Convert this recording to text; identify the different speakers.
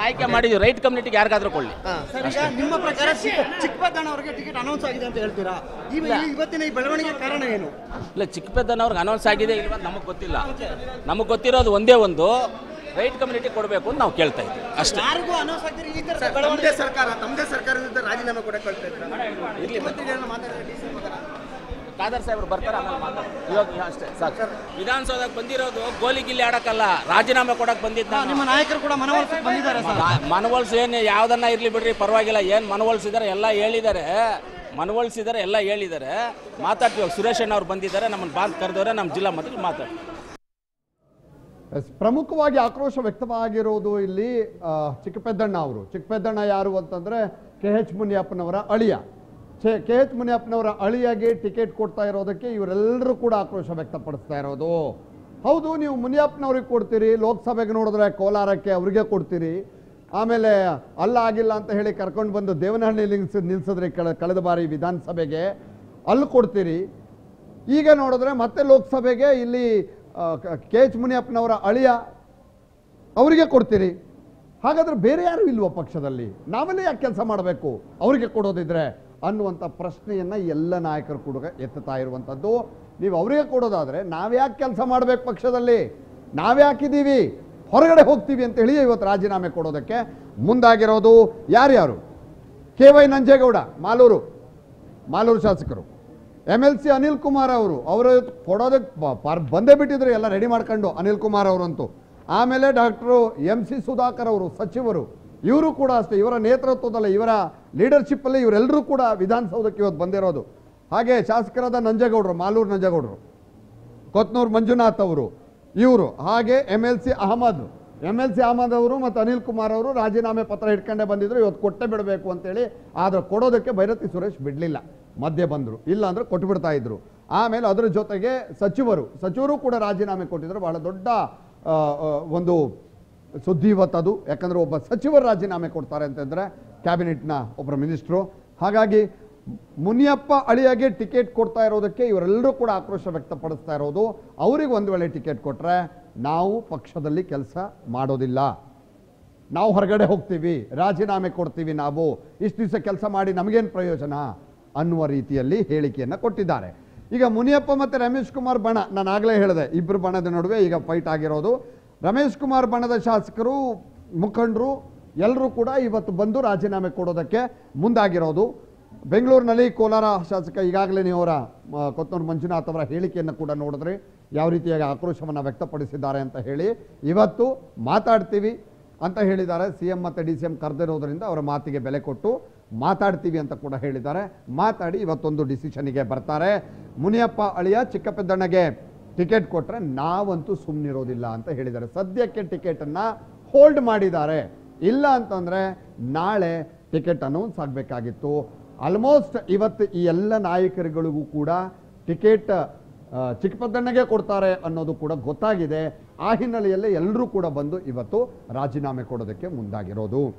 Speaker 1: ಆಯ್ಕೆ ಮಾಡಿದ್ವಿ ರೈಟ್ ಕಮ್ಯುನಿಟಿಗೆ ಯಾರಿಗಾದ್ರೂ ಕೊಳ್ಳಿ
Speaker 2: ಸರ್ ಈಗ ನಿಮ್ಮ ಪ್ರಕಾರ ಚಿಕ್ಕಪಟ್ಟಣ ಅವರಿಗೆ ಟಿಕೆಟ್ ಅನೌನ್ಸ್ ಆಗಿದೆ ಅಂತ ಹೇಳ್ತೀರಾ ಈ ಈ ಇವತ್ತಿನ ಈ ಬೆಳವಣಿಗೆ ಕಾರಣ ಏನು
Speaker 1: ಇಲ್ಲ ಚಿಕ್ಕಪೆದ್ದನವ್ರಿಗೆ ಅನೌನ್ಸ್ ಆಗಿದೆ ಇಲ್ವಾ ನಮಗೆ ಗೊತ್ತಿಲ್ಲ ನಮಗೆ ಗೊತ್ತಿರೋದು ಒಂದೇ ಒಂದು ರೈಟ್ ಕಮ್ಯುನಿಟಿ ಕೊಡಬೇಕು ಅಂತ ನಾವು ಕೇಳ್ತಾ ಇದ್ದೀವಿ ಅಷ್ಟೇ
Speaker 2: ಯಾರಿಗೂ ಅನೌನ್ಸ್ ಆಗ್ತಿರಿ ಈ ತರ ತಮ್ಮದೇ ಸರ್ಕಾರ ತಮ್ಮದೇ ಸರ್ಕಾರದಿಂದ ರಾಜೀನಾಮೆ ಕೂಡ ಕಳ್ತಾ ಇದ್ದಾರೆ
Speaker 1: ಇರ್ಲಿ
Speaker 2: ಮಂತ್ರಿಗಳನ್ನ ಮಾತಾಡಿದ್ರೆ DC ಪ್ರಕಾರ.
Speaker 1: ಖಾದರ್ ಸಾಹೇಬ್ರು ಬರ್ತಾರೆ ಆಮೇಲೆ ಮಾತಾಡಿ ಇವಾಗ ಅಷ್ಟೇ ಸಾಕು ವಿಧಾನಸೌಧಕ್ಕೆ ಬಂದಿರೋದು ಗೋಲಿ ಗಿಲ್ಲಿ ಆಡಕ್ಕಲ್ಲ ರಾಜೀನಾಮೆ ಕೊಡಕ್ಕೆ ಬಂದಿದ್ದ ನಾನು.
Speaker 2: ನಿಮ್ಮ ನಾಯಕರು ಕೂಡ ಮನವೊಲಿಸಕ್ಕೆ ಬಂದಿದ್ದಾರೆ ಸರ್
Speaker 1: ನಾ- ಮನವೊಲ್ಸ್ ಏನು ಯಾವ್ದನ್ನ ಇರ್ಲಿ ಬಿಡ್ರಿ ಪರವಾಗಿಲ್ಲ ಏನು ಮನವೊಲ್ಸಿದ್ದಾರೆ ಎಲ್ಲ ಹೇಳಿದ್ದಾರೆ ಮನವೊಲ್ಸಿದ್ದಾರೆ ಎಲ್ಲ ಹೇಳಿದ್ದಾರೆ ಮಾತಾಡ್ತೀವಿ ಸುರೇಶ್ ಅಣ್ಣ ಅವ್ರು ಬಂದಿದ್ದಾರೆ ನಮ್ಮನ್ನು ಬಾಂದ್ ಕರೆದವ್ರೆ ನಮ್ಮ ಜಿಲ್ಲಾ ಮಂತ್ರಿ ಮಾತಾಡ್ತೀವಿ
Speaker 3: ಎಸ್, ಪ್ರಮುಖವಾಗಿ ಆಕ್ರೋಶ ವ್ಯಕ್ತವಾಗಿರೋದು ಇಲ್ಲಿ ಆ, ಚಿಕ್ಕಪೆದ್ದಣ್ಣ ಅವರು ಚಿಕ್ಕಪೆದ್ದಣ್ಣ ಯಾರು ಅಂತಂದ್ರೆ ಕೆ ಎಚ್ ಮುನಿಯಪ್ಪನವರ ಅಳಿಯ ಕೆ ಎಚ್ ಮುನಿಯಪ್ಪನವರ ಅಳಿಯಾಗಿ ಟಿಕೆಟ್ ಕೊಡ್ತಾ ಇರೋದಕ್ಕೆ ಇವರೆಲ್ಲರೂ ಕೂಡ ಆಕ್ರೋಶ ವ್ಯಕ್ತಪಡಿಸ್ತಾ ಇರೋದು ಹೌದು ನೀವು ಮುನಿಯಪ್ಪನವ್ರಿಗೆ ಕೊಡ್ತೀರಿ ಲೋಕಸಭೆಗೆ ನೋಡಿದ್ರೆ ಕೋಲಾರಕ್ಕೆ ಅವ್ರಿಗೆ ಕೊಡ್ತೀರಿ ಆಮೇಲೆ ಅಲ್ಲ ಆಗಿಲ್ಲ ಅಂತ ಹೇಳಿ ಕರ್ಕೊಂಡು ಬಂದು ದೇವನಹಳ್ಳಿ ನಿಲ್ಸ್ ನಿಲ್ಸಿದ್ರಿ ಕಳೆ ಕಳೆದ ಬಾರಿ ವಿಧಾನಸಭೆಗೆ ಅಲ್ಲಿ ಕೊಡ್ತೀರಿ ಈಗ ನೋಡಿದ್ರೆ ಮತ್ತೆ ಲೋಕಸಭೆಗೆ ಇಲ್ಲಿ ಕೆ ಎಚ್ ಮುನಿಯಪ್ಪನವರ ಅಳಿಯ ಅವರಿಗೆ ಕೊಡ್ತೀರಿ ಹಾಗಾದ್ರೆ ಬೇರೆ ಯಾರು ಇಲ್ವೋ ಪಕ್ಷದಲ್ಲಿ ನಾವೆಲ್ಲ ಯಾಕೆ ಕೆಲಸ ಮಾಡಬೇಕು ಅವರಿಗೆ ಕೊಡೋದಿದ್ರೆ ಅನ್ನುವಂಥ ಪ್ರಶ್ನೆಯನ್ನ ಎಲ್ಲ ನಾಯಕರು ಕೂಡ ಎತ್ತುತ್ತಾ ಇರುವಂಥದ್ದು ನೀವು ಅವರಿಗೆ ಕೊಡೋದಾದ್ರೆ ನಾವ್ಯಾಕೆ ಕೆಲಸ ಮಾಡಬೇಕು ಪಕ್ಷದಲ್ಲಿ ನಾವ್ಯಾಕಿದ್ದೀವಿ ಹೊರಗಡೆ ಹೋಗ್ತೀವಿ ಅಂತ ಹೇಳಿ ಇವತ್ತು ರಾಜೀನಾಮೆ ಕೊಡೋದಕ್ಕೆ ಮುಂದಾಗಿರೋದು ಯಾರ್ಯಾರು ಕೆ ವೈ ನಂಜೇಗೌಡ ಮಾಲೂರು ಮಾಲೂರು ಶಾಸಕರು M L C Anil Kumar ಅವರು ಅವರು ಕೊಡೋದಕ್ಕೆ ಬ- ಪರ್- ಬಂದೇ ಬಿಟ್ಟಿದ್ರು ಎಲ್ಲ ರೆಡಿ ಮಾಡ್ಕೊಂಡು ಅನಿಲ್ ಕುಮಾರ್ ಅವರಂತೂ ಆಮೇಲೆ ಡಾಕ್ಟ್ರು ಎಂ ಸಿ ಸುಧಾಕರ್ ಅವರು ಸಚಿವರು ಇವರು ಕೂಡ ಅಷ್ಟೇ ಇವರ ನೇತೃತ್ವದಲ್ಲಿ ಇವರ ಲೀಡರ್ಶಿಪ್ಪಲ್ಲಿ ಇವರೆಲ್ಲರೂ ಕೂಡ ವಿಧಾನಸೌಧಕ್ಕೆ ಇವತ್ತು ಬಂದಿರೋದು ಹಾಗೆ ಶಾಸಕರಾದ ನಂಜೇಗೌಡರು ಮಾಲೂರು ನಂಜೇಗೌಡರು ಕೊತ್ನೂರು ಮಂಜುನಾಥ್ ಅವರು ಇವರು ಹಾಗೆ M L C Ahmed M L C Ahmed ಅವರು ಮತ್ತು ಅನಿಲ್ ಕುಮಾರ್ ಅವರು ರಾಜೀನಾಮೆ ಪತ್ರ ಇಟ್ಕೊಂಡೇ ಬಂದಿದ್ರು ಇವತ್ತು ಕೊಟ್ಟೆ ಬಿಡಬೇಕು ಅಂತೇಳಿ ಆದರೆ ಕೊಡೋದಕ್ಕೆ ಭೈರತಿ ಸುರೇಶ್ ಬಿಡಲಿಲ್ಲ ಮಧ್ಯೆ ಬಂದರು ಇಲ್ಲ ಅಂದ್ರೆ ಕೊಟ್ಟು ಬಿಡ್ತಾ ಇದ್ರು ಆಮೇಲೆ ಅದರ ಜೊತೆಗೆ ಸಚಿವರು ಸಚಿವರು ಕೂಡ ರಾಜೀನಾಮೆ ಕೊಟ್ಟಿದ್ರು ಬಹಳ ದೊಡ್ಡ ಆ, ಆ, ಒಂದು ಸುದ್ದಿ ಇವತ್ತದು ಯಾಕಂದ್ರೆ ಒಬ್ಬ ಸಚಿವರು ರಾಜೀನಾಮೆ ಕೊಡ್ತಾರೆ ಅಂತಂದ್ರೆ ಕ್ಯಾಬಿನೆಟ್ನ ಒಬ್ಬರ ಮಿನಿಸ್ಟ್ರು ಹಾಗಾಗಿ ಮುನಿಯಪ್ಪ ಅಳಿಯಾಗೆ ಟಿಕೆಟ್ ಕೊಡ್ತಾ ಇರೋದಕ್ಕೆ ಇವರೆಲ್ಲರೂ ಕೂಡ ಆಕ್ರೋಶ ವ್ಯಕ್ತಪಡಿಸ್ತಾ ಇರೋದು ಅವ್ರಿಗೆ ಒಂದು ವೇಳೆ ಟಿಕೆಟ್ ಕೊಟ್ರೆ ನಾವು ಪಕ್ಷದಲ್ಲಿ ಕೆಲಸ ಮಾಡೋದಿಲ್ಲ ನಾವು ಹೊರಗಡೆ ಹೋಗ್ತೀವಿ ರಾಜೀನಾಮೆ ಕೊಡ್ತೀವಿ ನಾವು ಇಷ್ಟು ದಿವಸ ಕೆಲಸ ಮಾಡಿ ನಮಗೇನು ಪ್ರಯೋಜನ ಅನ್ನುವ ರೀತಿಯಲ್ಲಿ ಹೇಳಿಕೆಯನ್ನು ಕೊಟ್ಟಿದ್ದಾರೆ ಈಗ ಮುನಿಯಪ್ಪ ಮತ್ತು ರಮೇಶ್ ಕುಮಾರ್ ಬಣ ನಾನು ಆಗಲೇ ಹೇಳಿದೆ ಇಬ್ಬರು ಬಣದ ನಡುವೆ ಈಗ ಫೈಟ್ ಆಗಿರೋದು ರಮೇಶ್ ಕುಮಾರ್ ಬಣದ ಶಾಸಕರು ಮುಖಂಡರು ಎಲ್ಲರೂ ಕೂಡ ಇವತ್ತು ಬಂದು ರಾಜೀನಾಮೆ ಕೊಡೋದಕ್ಕೆ ಮುಂದಾಗಿರೋದು ಬೆಂಗಳೂರಿನಲ್ಲಿ ಕೋಲಾರ ಶಾಸಕ ಈಗಾಗಲೇ ನೀವು ಅವರ ಮ, ಕೊತ್ತೂರು ಮಂಜುನಾಥ್ ಅವರ ಹೇಳಿಕೆಯನ್ನು ಕೂಡ ನೋಡಿದ್ರಿ ಯಾವ ರೀತಿಯಾಗಿ ಆಕ್ರೋಶವನ್ನು ವ್ಯಕ್ತಪಡಿಸಿದ್ದಾರೆ ಅಂತ ಹೇಳಿ ಇವತ್ತು ಮಾತಾಡ್ತೀವಿ ಅಂತ ಹೇಳಿದ್ದಾರೆ ಸಿ ಎಂ ಮತ್ತು ಡಿ ಸಿ ಎಂ ಕರೆದಿರೋದ್ರಿಂದ ಅವರ ಮಾತಿಗೆ ಬೆಲೆ ಕೊಟ್ಟು ಮಾತಾಡ್ತೀವಿ ಅಂತ ಕೂಡ ಹೇಳಿದ್ದಾರೆ ಮಾತಾಡಿ ಇವತ್ತೊಂದು ಡಿಸಿಷನ್ಗೆ ಬರ್ತಾರೆ ಮುನಿಯಪ್ಪ ಅಳಿಯ ಚಿಕ್ಕಪೆದ್ದಣ್ಣಗೆ ಟಿಕೆಟ್ ಕೊಟ್ಟರೆ ನಾವಂತೂ ಸುಮ್ಮನಿರೋದಿಲ್ಲ ಅಂತ ಹೇಳಿದ್ದಾರೆ ಸದ್ಯಕ್ಕೆ ಟಿಕೆಟನ್ನು ಹೋಲ್ಡ್ ಮಾಡಿದ್ದಾರೆ ಇಲ್ಲ ಅಂತಂದರೆ ನಾಳೆ ಟಿಕೆಟ್ ಅನೌನ್ಸ್ ಆಗಬೇಕಾಗಿತ್ತು ಆಲ್ಮೋಸ್ಟ್ ಇವತ್ತು ಈ ಎಲ್ಲ ನಾಯಕರುಗಳಿಗೂ ಕೂಡ ಟಿಕೆಟ್ ಆ, ಚಿಕ್ಕಪದ್ದಣ್ಣಗೆ ಕೊಡ್ತಾರೆ ಅನ್ನೋದು ಕೂಡ ಗೊತ್ತಾಗಿದೆ ಆ ಹಿನ್ನೆಲೆಯಲ್ಲಿ ಎಲ್ಲರೂ ಕೂಡ ಬಂದು ಇವತ್ತು ರಾಜೀನಾಮೆ ಕೊಡೋದಕ್ಕೆ ಮುಂದಾಗಿರೋದು